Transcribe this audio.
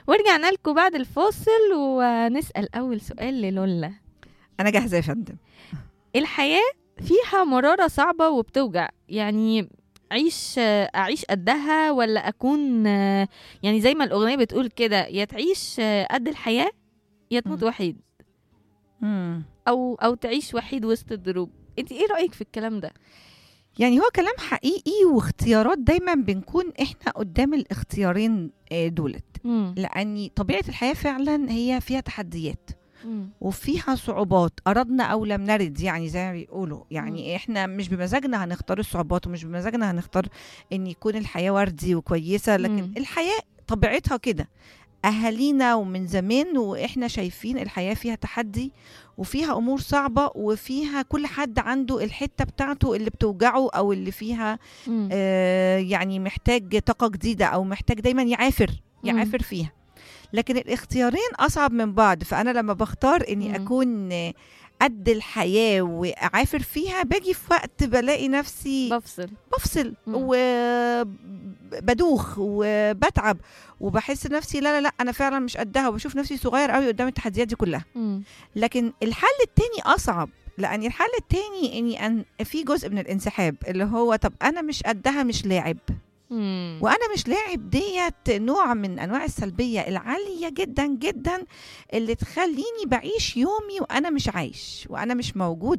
ورجعنا لكم بعد الفاصل ونسأل أول سؤال للولا انا جاهزه يا فندم الحياة فيها مرارة صعبة وبتوجع يعني عيش أعيش قدها ولا أكون يعني زي ما الأغنية بتقول كده يا تعيش قد الحياة يا تموت مم. وحيد مم. أو أو تعيش وحيد وسط الدروب أنت إيه رأيك في الكلام ده؟ يعني هو كلام حقيقي واختيارات دايما بنكون احنا قدام الاختيارين آه، دولت مم. لان طبيعه الحياه فعلا هي فيها تحديات مم. وفيها صعوبات أردنا أو لم نرد يعني زي ما بيقولوا يعني إحنا مش بمزاجنا هنختار الصعوبات ومش بمزاجنا هنختار إن يكون الحياة وردي وكويسة لكن مم. الحياة طبيعتها كده أهالينا ومن زمان وإحنا شايفين الحياة فيها تحدي وفيها أمور صعبة وفيها كل حد عنده الحتة بتاعته اللي بتوجعه أو اللي فيها مم. آه يعني محتاج طاقة جديدة أو محتاج دايما يعافر مم. يعافر فيها لكن الاختيارين أصعب من بعض فأنا لما بختار إني مم. أكون آه، قد الحياة وأعافر فيها باجي في وقت بلاقي نفسي بفصل بفصل مم. وبدوخ وبتعب وبحس نفسي لا لا لا أنا فعلا مش قدها وبشوف نفسي صغير قوي قدام التحديات دي كلها مم. لكن الحل التاني اصعب لان الحل التاني اني أن في جزء من الانسحاب اللي هو طب انا مش قدها مش لاعب مم. وانا مش لاعب ديت نوع من انواع السلبيه العاليه جدا جدا اللي تخليني بعيش يومي وانا مش عايش وانا مش موجود